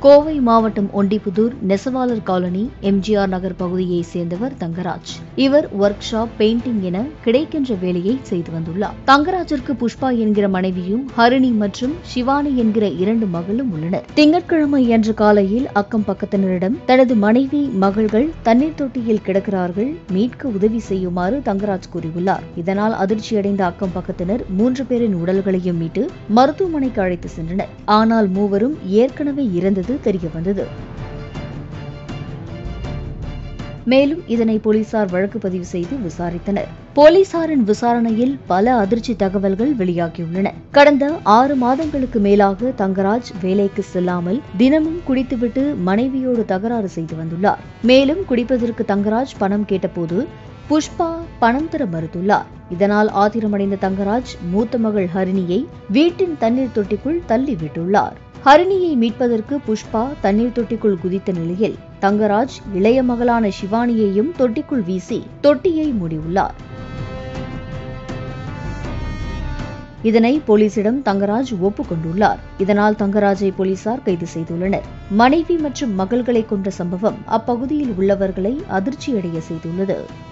கோவை மாவட்டம் ஒண்டிப்புதூர் நெசவாளர் காலனி எம்ஜிஆர் நகர் பகுதியைச் சேர்ந்தவர் தங்கராஜ் இவர் ஒர்க் ஷாப் பெயிண்டிங் என கிடைக்கின்ற வேலையை செய்து வந்துள்ளார் தங்கராஜிற்கு புஷ்பா என்கிற மனைவியும் ஹரிணி மற்றும் சிவானி என்கிற இரண்டு மகளும் உள்ளனர் திங்கட்கிழமை அன்று காலையில் அக்கம் பக்கத்தினரிடம் தனது மனைவி மகள்கள் தண்ணீர் தொட்டியில் கிடக்கிறார்கள் மீட்க உதவி செய்யுமாறு தங்கராஜ் கூறியுள்ளார் இதனால் அதிர்ச்சியடைந்த அக்கம் பக்கத்தினர் மூன்று பேரின் உடல்களையும் மீட்டு மருத்துவமனைக்கு அழைத்து சென்றனர் ஆனால் மூவரும் ஏற்கனவே இறந்தது தெரியவந்தது மேலும் இதனை போலீசார் வழக்கு பதிவு செய்து விசாரித்தனர் போலீசாரின் விசாரணையில் பல அதிர்ச்சி தகவல்கள் வெளியாகியுள்ளன கடந்த ஆறு மாதங்களுக்கு மேலாக தங்கராஜ் வேலைக்கு செல்லாமல் தினமும் குடித்துவிட்டு மனைவியோடு தகராறு செய்து வந்துள்ளார் மேலும் குடிப்பதற்கு தங்கராஜ் பணம் கேட்டபோது புஷ்பா பணம் தர மறுத்துள்ளார் இதனால் ஆத்திரமடைந்த தங்கராஜ் மூத்த மகள் ஹரிணியை வீட்டின் தண்ணீர் தொட்டிக்குள் தள்ளிவிட்டுள்ளார் ஹரிணியை மீட்பதற்கு புஷ்பா தண்ணீர் தொட்டிக்குள் குதித்த நிலையில் தங்கராஜ் இளைய மகளான சிவானியையும் தொட்டிக்குள் வீசி தொட்டியை மூடியுள்ளார் இதனை போலீசிடம் தங்கராஜ் ஒப்புக்கொண்டுள்ளார் இதனால் தங்கராஜை போலீசார் கைது செய்துள்ளனர் மனைவி மற்றும் மகள்களை கொன்ற சம்பவம் அப்பகுதியில் உள்ளவர்களை அதிர்ச்சியடைய செய்துள்ளது